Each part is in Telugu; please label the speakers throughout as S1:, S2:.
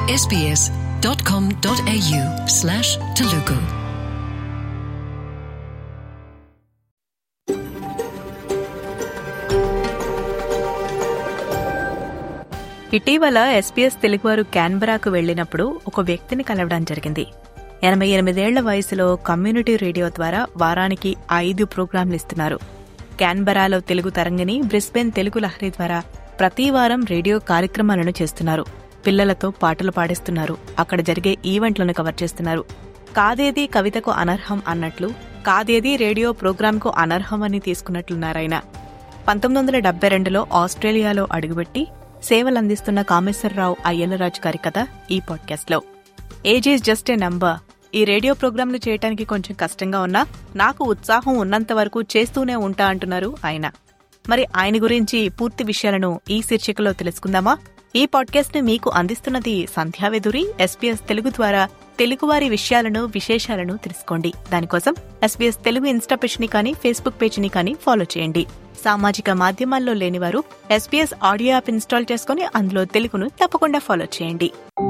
S1: sbs.com.au slash Telugu.
S2: ఇటీవల ఎస్పీఎస్ తెలుగువారు క్యాన్బరాకు వెళ్లినప్పుడు ఒక వ్యక్తిని కలవడం జరిగింది ఎనభై ఎనిమిదేళ్ల వయసులో కమ్యూనిటీ రేడియో ద్వారా వారానికి ఐదు ప్రోగ్రాంలు ఇస్తున్నారు క్యాన్బరాలో తెలుగు తరంగిణి బ్రిస్బెన్ తెలుగు లహరి ద్వారా ప్రతి వారం రేడియో కార్యక్రమాలను చేస్తున్నారు పిల్లలతో పాటలు పాడిస్తున్నారు అక్కడ జరిగే ఈవెంట్లను కవర్ చేస్తున్నారు కాదేది కవితకు అనర్హం అన్నట్లు కాదేది రేడియో ప్రోగ్రాంకు అనర్హం అని తీసుకున్నట్లున్నారాయన పంతొమ్మిది వందల డెబ్బై రెండులో ఆస్ట్రేలియాలో అడుగుపెట్టి సేవలందిస్తున్న కామేశ్వరరావు అయ్యలరాజు గారి కథ ఈ పాడ్కాస్ట్లో age is just a number ఈ రేడియో ప్రోగ్రాంలు చేయడానికి కొంచెం కష్టంగా ఉన్నా నాకు ఉత్సాహం ఉన్నంత వరకు చేస్తూనే ఉంటా అంటున్నారు ఆయన మరి ఆయన గురించి పూర్తి విషయాలను ఈ శీర్షికలో తెలుసుకుందామా ఈ పాడ్కాస్ట్ ని మీకు అందిస్తున్నది సంధ్యావెదురి ఎస్పీఎస్ తెలుగు ద్వారా తెలుగువారి విషయాలను విశేషాలను తెలుసుకోండి దానికోసం ఎస్పీఎస్ తెలుగు ఇన్స్టా పేజ్ని కానీ ఫేస్బుక్ పేజ్ని కానీ ఫాలో చేయండి సామాజిక మాధ్యమాల్లో లేనివారు ఎస్పీఎస్ ఆడియో యాప్ ఇన్స్టాల్ చేసుకుని అందులో తెలుగును తప్పకుండా ఫాలో చేయండి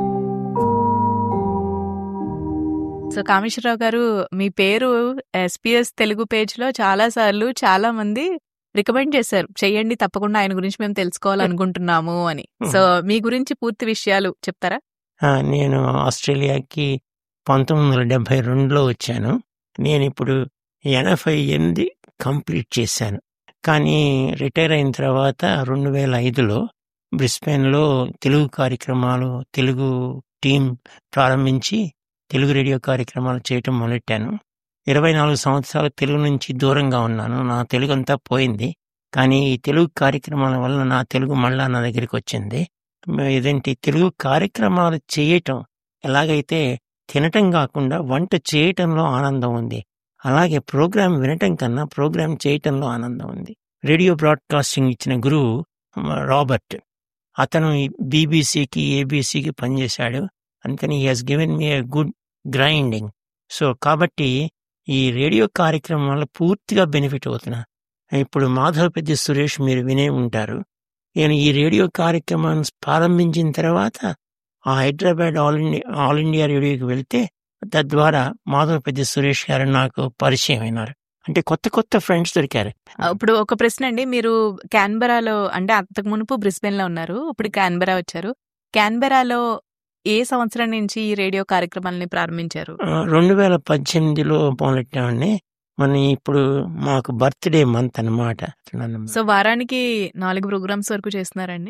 S2: సో కామేశ్వరరావు గారు మీ పేరు ఎస్పీఎస్ తెలుగు పేజ్ లో చాలా సార్లు చాలా మంది రికమెండ్ చేశారు చెయ్యండి తప్పకుండా ఆయన గురించి మేము తెలుసుకోవాలనుకుంటున్నాము అని సో మీ గురించి పూర్తి విషయాలు చెప్తారా
S3: ఆ, నేను ఆస్ట్రేలియాకి పంతొమ్మిది వందల డెబ్బై రెండులో వచ్చాను నేను ఇప్పుడు ఎనభై ఎనిమిది కంప్లీట్ చేశాను కానీ రిటైర్ అయిన తర్వాత రెండు వేల ఐదులో బ్రిస్బెన్లో తెలుగు కార్యక్రమాలు తెలుగు టీం ప్రారంభించి తెలుగు రేడియో కార్యక్రమాలు చేయటం మొదలెట్టాను ఇరవై నాలుగు సంవత్సరాలు తెలుగు నుంచి దూరంగా ఉన్నాను నా తెలుగు అంతా పోయింది కానీ ఈ తెలుగు కార్యక్రమాల వల్ల నా తెలుగు మళ్ళా నా దగ్గరికి వచ్చింది ఇదేంటి తెలుగు కార్యక్రమాలు చేయటం ఎలాగైతే తినటం కాకుండా వంట చేయటంలో ఆనందం ఉంది అలాగే ప్రోగ్రాం వినటం కన్నా ప్రోగ్రాం చేయటంలో ఆనందం ఉంది రేడియో బ్రాడ్కాస్టింగ్ ఇచ్చిన గురువు మ, రాబర్ట్ అతను బీబీసీకి ఏబీసీకి పనిచేశాడు అందుకని he has given me a good grinding so కాబట్టి ఈ రేడియో కార్యక్రమం వల్ల పూర్తిగా బెనిఫిట్ అవుతున్నా ఇప్పుడు మాధవ పెద్ద సురేష్ మీరు వినే ఉంటారు నేను ఈ రేడియో కార్యక్రమాన్ని ప్రారంభించిన తర్వాత ఆ Hyderabad all India all India రేడియోకి వెళ్తే తద్వారా మాధవ పెద్ద సురేష్ గారు నాకు పరిచయం అయినారు అంటే కొత్త కొత్త ఫ్రెండ్స్ దొరికారు
S2: ఇప్పుడు ఒక ప్రశ్న అండి మీరు క్యాన్బెరాలో అంటే అంతకు మునుపు బ్రిస్బెన్ లో ఉన్నారు ఇప్పుడు క్యాన్బెరా వచ్చారు క్యాన్బెరాలో ఏ సంవత్సరం నుంచి ఈ రేడియో కార్యక్రమాలని ప్రారంభించారు
S3: ఆ, రెండు వేల పద్దెనిమిదిలో మొదలెట్టామండి మన ఇప్పుడు మాకు బర్త్డే మంత్ అనమాట
S2: సో వారానికి నాలుగు ప్రోగ్రామ్స్ వరకు చేస్తున్నారండి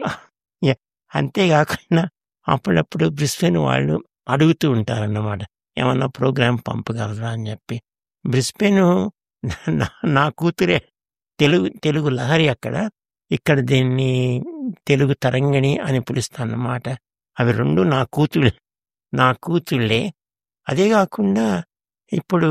S3: అంతేకాకుండా అప్పుడప్పుడు బ్రిస్బెన్ వాళ్ళు అడుగుతూ ఉంటారన్నమాట ఏమన్నా ప్రోగ్రాం పంపగలరా అని చెప్పి బ్రిస్బెన్ నా- నా కూతురే తెలుగు తెలుగు లహరి అక్కడ ఇక్కడ దీన్ని తెలుగు తరంగిణి అని పిలుస్తానన్నమాట అవి రెండు నా కూతురు నా కూతుళ్ళే అదే కాకుండా ఇప్పుడు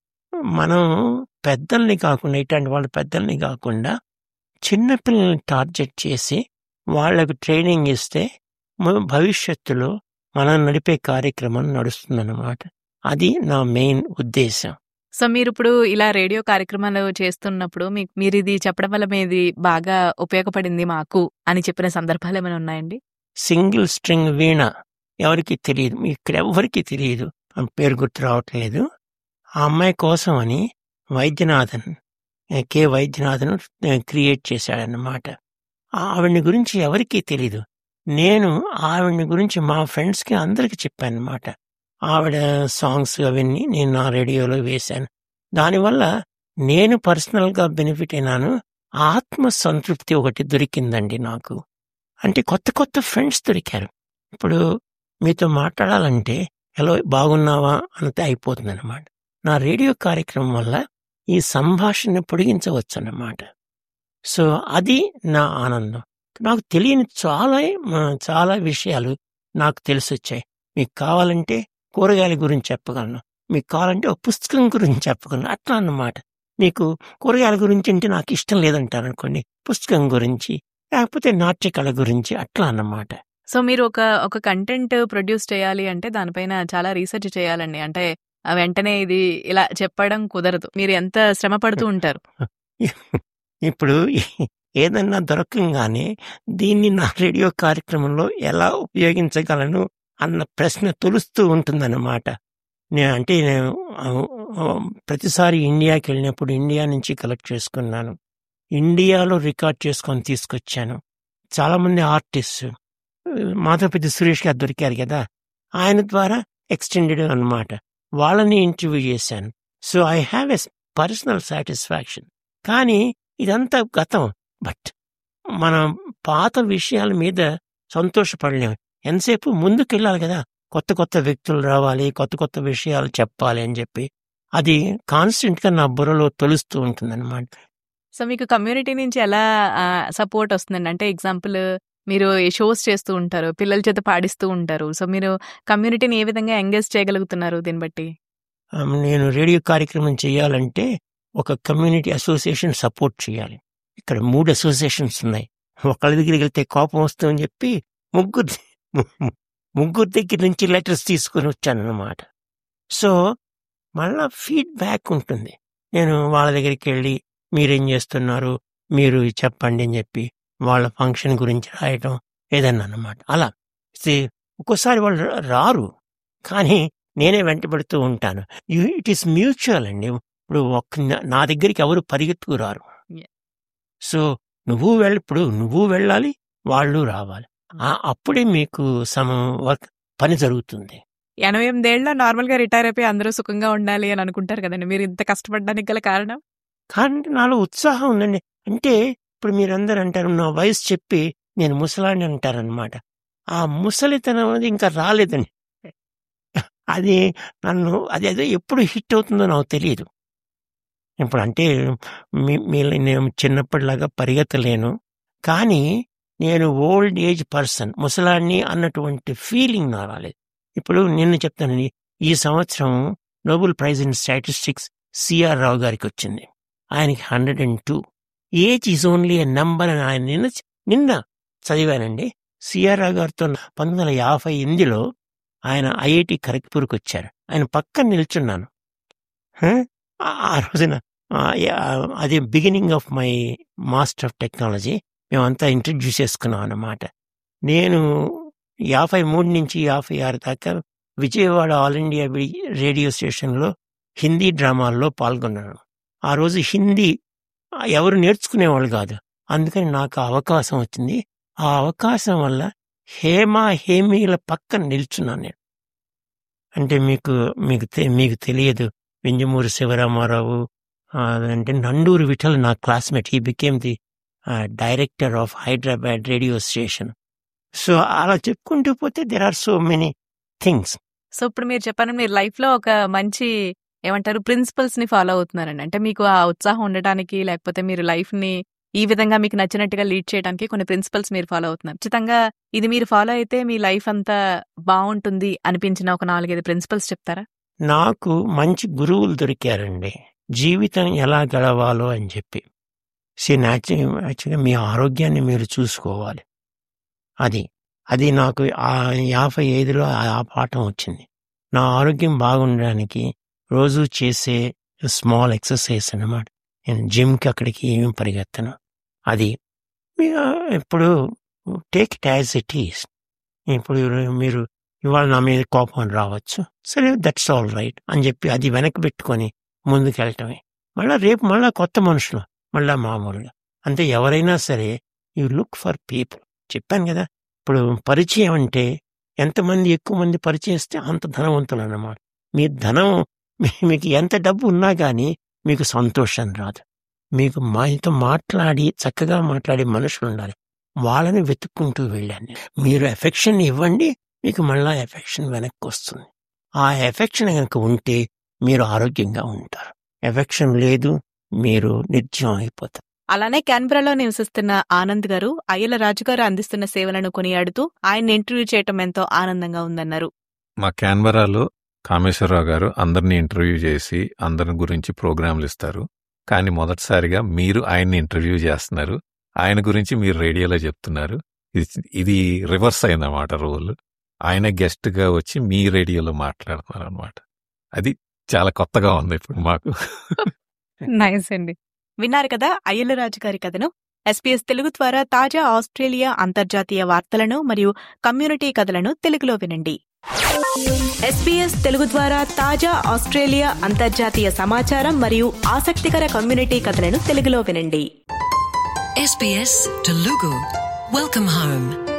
S3: మనం పెద్దల్ని కాకుండా ఇట్లాంటి వాళ్ళ పెద్దల్ని కాకుండా చిన్నపిల్లల్ని టార్గెట్ చేసి వాళ్లకు ట్రైనింగ్ ఇస్తే మ- భవిష్యత్తులో మనం నడిపే కార్యక్రమం నడుస్తుందన్నమాట అది నా మెయిన్ ఉద్దేశం
S2: సో మీరు ఇప్పుడు ఇలా రేడియో కార్యక్రమాలు చేస్తున్నప్పుడు మీకు మీరు ఇది చెప్పడం వల్ల మీది బాగా ఉపయోగపడింది మాకు అని చెప్పిన సందర్భాలు ఏమైనా ఉన్నాయండి
S3: సింగిల్ స్ట్రింగ్ వీణ ఎవరికి తెలియదు ఇక్కడ ఎవరికి తెలియదు ఆమె పేరు గుర్తు రావట్లేదు ఆ అమ్మాయి కోసం అని Vaidyanathan A, K Vaidyanathan A, create చేశాడన్నమాట ఆవిడ్ని గురించి ఎవరికీ తెలీదు నేను ఆవిడ్ని గురించి మా ఫ్రెండ్స్కి అందరికి చెప్పానమాట ఆవిడ సాంగ్స్ అవన్నీ నేను నా రేడియోలో వేశాను దానివల్ల నేను పర్సనల్గా బెనిఫిట్ అయినాను ఆత్మ సంతృప్తి ఒకటి దొరికిందండి నాకు అంటే కొత్త కొత్త ఫ్రెండ్స్ దొరికారు ఇప్పుడు మీతో మాట్లాడాలంటే హలో బాగున్నావా అంతే అయిపోతుంది అనమాట నా రేడియో కార్యక్రమం వల్ల ఈ సంభాషణ పొడిగించవచ్చు అన్నమాట సో అది నా ఆనందం నాకు తెలియని చాలా ఆ, చాలా విషయాలు నాకు తెలిసొచ్చాయి మీకు కావాలంటే కూరగాయల గురించి చెప్పగలను మీకు కావాలంటే ఒక పుస్తకం గురించి చెప్పగలను అట్లా అన్నమాట మీకు కూరగాయల గురించి అంటే నాకు ఇష్టం లేదంటారు అనుకోండి పుస్తకం గురించి లేకపోతే నాట్యకళ గురించి అట్లా అన్నమాట
S2: సో మీరు ఒక ఒక కంటెంట్ ప్రొడ్యూస్ చేయాలి అంటే దానిపైన చాలా రీసెర్చ్ చేయాలండి అంటే ఆ వెంటనే ఇది ఇలా చెప్పడం కుదరదు మీరు ఎంత శ్రమ పడుతూ ఉంటారు
S3: ఇప్పుడు ఏదన్నా దొరకంగానే దీన్ని నా రేడియో కార్యక్రమంలో ఎలా ఉపయోగించగలను అన్న ప్రశ్న తొలుస్తూ ఉంటుందన్నమాట నే అంటే నేను ఆ, ఆ, ప్రతిసారి ఇండియాకి వెళ్ళినప్పుడు ఇండియా నుంచి కలెక్ట్ చేసుకున్నాను ఇండియాలో రికార్డ్ చేసుకొని తీసుకొచ్చాను చాలా మంది ఆర్టిస్ట్ మాధవపతి సురేష్ గారు దొరికారు కదా ఆయన ద్వారా ఎక్స్టెండెడ్ అన్నమాట వాళ్ళని ఇంటర్వ్యూ చేశాను so I have a personal satisfaction కానీ ఇదంతా గతం బట్ మన పాత విషయాల మీద సంతోషపడలేము ఎంతసేపు ముందుకెళ్ళాలి కదా కొత్త కొత్త వ్యక్తులు రావాలి కొత్త కొత్త విషయాలు చెప్పాలి అని చెప్పి అది కాన్స్టెంట్ గా నా బుర్రలో తొలుస్తూ ఉంటుంది
S2: సో మీకు కమ్యూనిటీ నుంచి ఎలా సపోర్ట్ వస్తుందండి అంటే ఎగ్జాంపుల్ మీరు షోస్ చేస్తూ ఉంటారు పిల్లల చేత పాడిస్తూ ఉంటారు సో మీరు కమ్యూనిటీని ఏ విధంగా ఎంగేజ్ చేయగలుగుతున్నారు దీన్ని బట్టి
S3: నేను రేడియో కార్యక్రమం చేయాలంటే ఒక కమ్యూనిటీ అసోసియేషన్ సపోర్ట్ చేయాలి ఇక్కడ మూడు అసోసియేషన్స్ ఉన్నాయి ఒకళ్ళ దగ్గరికి వెళ్తే కోపం వస్తుందని చెప్పి ముగ్గురు ముగ్గురు దగ్గర నుంచి లెటర్స్ తీసుకొని వచ్చాను అనమాట సో మళ్ళా ఫీడ్బ్యాక్ ఉంటుంది నేను వాళ్ళ దగ్గరికి వెళ్ళి మీరేం చేస్తున్నారు మీరు చెప్పండి అని చెప్పి వాళ్ళ ఫంక్షన్ గురించి రాయటం ఏదన్నా అన్నమాట అలా See, ఒక్కోసారి వాళ్ళు రా- రారు కానీ నేనే వెంటబడుతూ ఉంటాను ఇట్ ఈస్ మ్యూచువల్ అండి ఇప్పుడు ఒక్క నా- నా దగ్గరికి ఎవరు పరిగెత్తుకు రారు
S2: Yeah.
S3: సో నువ్వు వెళ్ళి ఇప్పుడు నువ్వు వెళ్ళాలి వాళ్ళు రావాలి ఆ- అప్పుడే మీకు సమ వర్క్ పని జరుగుతుంది
S2: ఎనభై ఎనిమిదేళ్ళ నార్మల్ గా రిటైర్ అయిపోయి అందరూ సుఖంగా ఉండాలి అని అనుకుంటారు కదండి మీరు ఇంత కష్టపడడానికి గల కారణం
S3: కానీ నాలో ఉత్సాహం ఉందండి అంటే ఇప్పుడు మీరందరూ అంటారు నా వయసు చెప్పి నేను ముసలాన్ని అంటారనమాట ఆ ముసలితనం అనేది ఇంకా రాలేదండి అది నన్ను అది అదే ఎప్పుడు హిట్ అవుతుందో నాకు తెలియదు ఇప్పుడు అంటే మీ మీ- నేను చిన్నప్పటిలాగా పరిగెత్తలేను కానీ నేను ఓల్డ్ ఏజ్ పర్సన్ ముసలాన్ని అన్నటువంటి ఫీలింగ్ నా రాలేదు ఇప్పుడు నిన్న చెప్తానండి ఈ సంవత్సరం Nobel prize in statistics C R Rao గారికి వచ్చింది ఆయనకి hundred and two age is only a number అని ఆయన నిన్న నిన్న చదివానండి సిఆర్ రావు గారితో పంతొమ్మిది వందల యాభై ఎనిమిదిలో ఆయన ఐఐటి ఖరగ్పూర్కి వచ్చారు ఆయన పక్కన నిల్చున్నాను హ? ఆ- ఆ రోజున ఆ, యా, అది beginning of my master of technology మేమంతా ఇంట్రడ్యూస్ చేసుకున్నాం అన్నమాట నేను యాభై మూడు నుంచి యాభై ఆరు దాకా విజయవాడ ఆల్ ఇండియా వి- రేడియో స్టేషన్లో హిందీ డ్రామాల్లో పాల్గొన్నాను ఆ రోజు హిందీ ఎవరు నేర్చుకునేవాళ్ళు కాదు అందుకని నాకు ఆ అవకాశం వచ్చింది ఆ అవకాశం వల్ల హేమ హేమీల పక్కన నిల్చున్నాను నేను అంటే మీకు మీకు తె- మీకు తెలియదు వింజమూరి శివరామారావు ఆ, అంటే నండూరు విఠల్ నా classmate he became the director of Hyderabad radio station so అలా చెప్పుకుంటూ పోతే there are so many things
S2: so ఇప్పుడు మీరు చెప్పాను మీరు లైఫ్ లో ఒక మంచి ఏమంటారు ప్రిన్సిపల్స్ ని ఫాలో అవుతున్నారండి అంటే మీకు ఆ ఉత్సాహం ఉండటానికి లేకపోతే మీరు లైఫ్ ని ఈ విధంగా మీకు నచ్చినట్టుగా లీడ్ చేయడానికి కొన్ని ప్రిన్సిపల్స్ మీరు ఫాలో అవుతున్నారు ఖచ్చితంగా ఇది మీరు ఫాలో అయితే మీ లైఫ్ అంతా బాగుంటుంది అనిపించిన ఒక నాలుగైదు ప్రిన్సిపల్స్ చెప్తారా
S3: నాకు మంచి గురువులు దొరికారండి జీవితం ఎలా గడవాలో అని చెప్పి సి యాక్చువల్గా మీ ఆరోగ్యాన్ని మీరు చూసుకోవాలి అది అది నాకు ఆ యాభై ఐదులో ఆ పాఠం వచ్చింది నా ఆరోగ్యం బాగుండడానికి రోజు చేసే స్మాల్ ఎక్సర్సైజ్ అన్నమాట నేను జిమ్కి అక్కడికి ఏమి పరిగెత్తను అది మీ- ఇప్పుడు take it as it is ఇప్పుడు మీరు ఇవాళ నా మీద కోపం రావచ్చు సరే దట్స్ ఆల్ రైట్ అని చెప్పి అది వెనక్కి పెట్టుకొని ముందుకెళ్ళటమే మళ్ళా రేపు మళ్ళా కొత్త మనుషులు మళ్ళా మామూలుగా అంతే ఎవరైనా సరే యూ లుక్ ఫర్ పీపుల్ చెప్పాను కదా ఇప్పుడు పరిచయం అంటే ఎంతమంది ఎక్కువ మంది పరిచయిస్తే అంత ధనవంతులు అన్నమాట మీ ధనం మీ- మీకు ఎంత డబ్బు ఉన్నా కానీ మీకు సంతోషం రాదు మీకు మాతో మాట్లాడి చక్కగా మాట్లాడే మనుషులు ఉండాలి వాళ్ళని వెతుక్కుంటూ వెళ్ళాను నేను. మీరు ఎఫెక్షన్ ఇవ్వండి మీకు మళ్ళా ఎఫెక్షన్ వెనక్కి వస్తుంది ఆ ఎఫెక్షన్ కనుక ఉంటే మీరు ఆరోగ్యంగా ఉంటారు ఎఫెక్షన్ లేదు మీరు నిర్జీవం అయిపోతారు
S2: అలానే క్యాన్బరాలో నివసిస్తున్న ఆనంద్ గారు అయ్యల రాజు గారు అందిస్తున్న సేవలను కొనియాడుతూ ఆయన ఇంటర్వ్యూ చేయటం ఎంతో ఆనందంగా ఉందన్నారు
S4: మా క్యాన్బరాలో కామేశ్వరరావు గారు అందరిని ఇంటర్వ్యూ చేసి అందరి గురించి ప్రోగ్రాంలు ఇస్తారు కానీ మొదటిసారిగా మీరు ఆయన్ని ఇంటర్వ్యూ చేస్తున్నారు ఆయన గురించి మీరు రేడియోలో చెప్తున్నారు ఇది- ఇది రివర్స్ అయిందన్నమాట రోల్ ఆయన గెస్ట్ గా వచ్చి మీ రేడియోలో మాట్లాడుతున్నారు అనమాట అది చాలా కొత్తగా ఉంది ఇప్పుడు మాకు
S2: నైస్ అండి విన్నారు కదా అయ్యల రాజు గారి కథను ఎస్పీఎస్ తెలుగు ద్వారా తాజా ఆస్ట్రేలియా అంతర్జాతీయ వార్తలను మరియు కమ్యూనిటీ కథలను తెలుగులో వినండి ఎస్పీఎస్ తెలుగు ద్వారా తాజా ఆస్ట్రేలియా అంతర్జాతీయ సమాచారం మరియు ఆసక్తికర కమ్యూనిటీ కథలను తెలుగులో వినండి
S1: SBS Telugu. Welcome home.